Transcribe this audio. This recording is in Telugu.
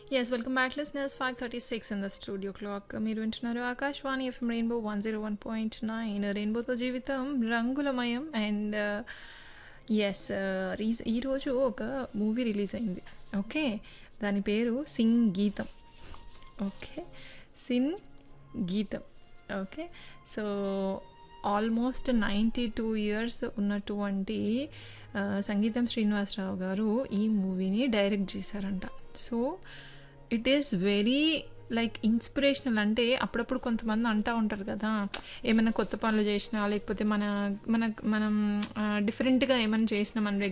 yes welcome back listeners five thirty six in the studio clock మీరు వింటున్నారు Akashvani FM rainbow one zero one point nine రెయిన్బోతో జీవితం రంగులమయం అండ్ ఎస్ రీజ్ ఈరోజు ఒక మూవీ రిలీజ్ అయింది ఓకే దాని పేరు Singeetam okay Singeetam okay so almost ninety two years ఉన్నటువంటి ఆ, సంగీతం శ్రీనివాసరావు గారు ఈ మూవీని డైరెక్ట్ చేశారంట so it is very like inspirational అంటే అప్పుడప్పుడు కొంతమంది అంటూ ఉంటారు కదా ఏమైనా కొత్త పనులు చేసినా లేకపోతే మన మన మనం డిఫరెంట్గా ఏమైనా చేసినా మన